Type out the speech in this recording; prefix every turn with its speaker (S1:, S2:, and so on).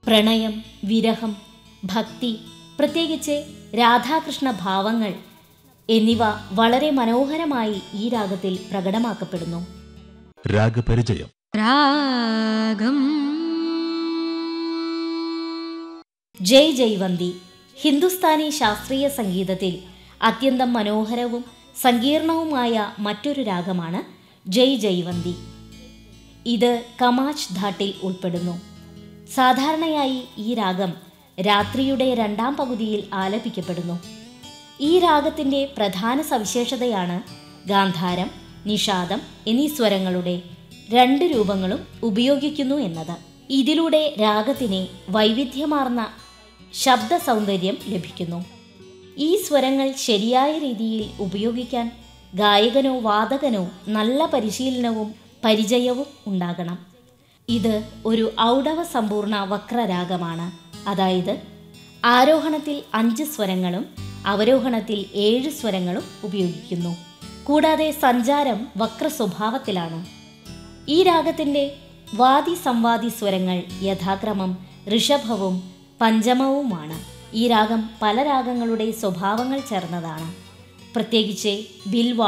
S1: പ്രണയം വിരഹം ഭക്തി പ്രത്യേകിച്ച് രാധാകൃഷ്ണ ഭാവങ്ങൾ എന്നിവ വളരെ മനോഹരമായി ഈ രാഗത്തിൽ പ്രകടമാക്കപ്പെടുന്നു
S2: രാഗപരിചയം
S3: രാഗം
S1: ജയ് ജയ്വന്തി ഹിന്ദുസ്ഥാനി ശാസ്ത്രീയ സംഗീതത്തിൽ അത്യന്തം മനോഹരവും സങ്കീർണവുമായ മറ്റൊരു രാഗമാണ് ജയ് ജയ്വന്തി ഇത് കമാച്ച് ധാട്ടിൽ ഉൾപ്പെടുന്നു സാധാരണയായി ഈ രാഗം രാത്രിയുടെ രണ്ടാം പകുതിയിൽ ആലപിക്കപ്പെടുന്നു ഈ രാഗത്തിൻ്റെ പ്രധാന സവിശേഷതയാണ് ഗാന്ധാരം നിഷാദം എന്നീ സ്വരങ്ങളുടെ രണ്ട് രൂപങ്ങളും ഉപയോഗിക്കുന്നു എന്നത് ഇതിലൂടെ രാഗത്തിന് വൈവിധ്യമാർന്ന ശബ്ദ സൗന്ദര്യം ലഭിക്കുന്നു ഈ സ്വരങ്ങൾ ശരിയായ രീതിയിൽ ഉപയോഗിക്കാൻ ഗായകനോ വാദകനോ നല്ല പരിശീലനവും പരിചയവും ഉണ്ടാകണം ഇത് ഒരു ഔഡവ സമ്പൂർണ്ണ വക്രരാഗമാണ് അതായത് ആരോഹണത്തിൽ അഞ്ച് സ്വരങ്ങളും അവരോഹണത്തിൽ ഏഴ് സ്വരങ്ങളും ഉപയോഗിക്കുന്നു കൂടാതെ സഞ്ചാരം വക്ര സ്വഭാവത്തിലാണ് ഈ രാഗത്തിൻ്റെ വാദി സംവാദി സ്വരങ്ങൾ യഥാക്രമം ഋഷഭവും പഞ്ചമവുമാണ് ഈ രാഗം പല രാഗങ്ങളുടെ സ്വഭാവങ്ങൾ ചേർന്നതാണ് പ്രത്യേകിച്ച് ബിൽവാ